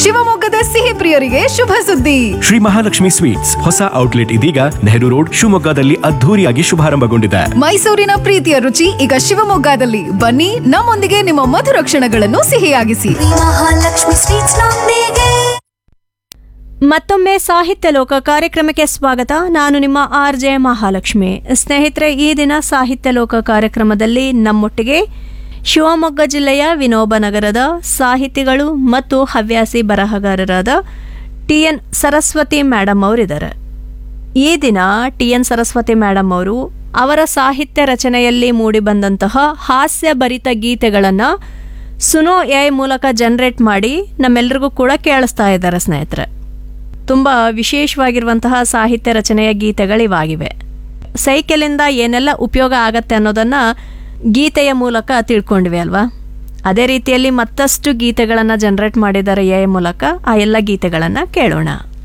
ಶಿವಮೊಗ್ಗದ ಸಿಹಿ ಪ್ರಿಯರಿಗೆ ಶುಭ ಸುದ್ದಿ ಶ್ರೀ ಮಹಾಲಕ್ಷ್ಮಿ ಸ್ವೀಟ್ಸ್ ಹೊಸ ಔಟ್ಲೆಟ್ ಇದೀಗ ನೆಹರು ರೋಡ್ ಶಿವಮೊಗ್ಗದಲ್ಲಿ ಅದ್ಧೂರಿಯಾಗಿ ಶುಭಾರಂಭಗೊಂಡಿದೆ ಮೈಸೂರಿನ ಪ್ರೀತಿಯ ರುಚಿ ಈಗ ಶಿವಮೊಗ್ಗದಲ್ಲಿ ಬನ್ನಿ ನಮ್ಮೊಂದಿಗೆ ನಿಮ್ಮ ಮಧುರ ಕ್ಷಣಗಳನ್ನು ಸಿಹಿಯಾಗಿಸಿ ಮಹಾಲಕ್ಷ್ಮಿ ಸ್ವೀಟ್ಸ್ ನೊಂದಿಗೆ ಮತ್ತೊಮ್ಮೆ ಸಾಹಿತ್ಯ ಲೋಕ ಕಾರ್ಯಕ್ರಮಕ್ಕೆ ಸ್ವಾಗತ ನಾನು ನಿಮ್ಮ ಆರ್ ಜೆ ಮಹಾಲಕ್ಷ್ಮಿ ಸ್ನೇಹಿತರೆ ಈ ದಿನ ಸಾಹಿತ್ಯ ಲೋಕ ಕಾರ್ಯಕ್ರಮದಲ್ಲಿ ನಮ್ಮೊಟ್ಟಿಗೆ ಶಿವಮೊಗ್ಗ ಜಿಲ್ಲೆಯ ವಿನೋಬ ನಗರದ ಸಾಹಿತಿಗಳು ಮತ್ತು ಹವ್ಯಾಸಿ ಬರಹಗಾರರಾದ ಟಿ ಎನ್ ಸರಸ್ವತಿ ಮೇಡಮ್ ಅವರಿದ್ದಾರೆ ಈ ದಿನ ಟಿ ಎನ್ ಸರಸ್ವತಿ ಮೇಡಮ್ ಅವರು ಅವರ ಸಾಹಿತ್ಯ ರಚನೆಯಲ್ಲಿ ಮೂಡಿಬಂದಂತಹ ಹಾಸ್ಯಭರಿತ ಗೀತೆಗಳನ್ನು ಸುನೋ ಎ ಮೂಲಕ ಜನರೇಟ್ ಮಾಡಿ ನಮ್ಮೆಲ್ಲರಿಗೂ ಕೂಡ ಕೇಳಿಸ್ತಾ ಇದ್ದಾರೆ ಸ್ನೇಹಿತರೆ ತುಂಬ ವಿಶೇಷವಾಗಿರುವಂತಹ ಸಾಹಿತ್ಯ ರಚನೆಯ ಗೀತೆಗಳಿವಾಗಿವೆ ಸೈಕಲಿಂದ ಏನೆಲ್ಲ ಉಪಯೋಗ ಆಗತ್ತೆ ಅನ್ನೋದನ್ನು ಗೀತೆಯ ಮೂಲಕ ತಿಳ್ಕೊಂಡ್ವಿ ಅಲ್ವಾ ಅದೇ ರೀತಿಯಲ್ಲಿ ಮತ್ತಷ್ಟು ಗೀತೆಗಳನ್ನು ಜನರೇಟ್ ಮಾಡಿದ್ದಾರೆ ಎ ಮೂಲಕ ಆ ಎಲ್ಲ ಗೀತೆಗಳನ್ನು ಕೇಳೋಣ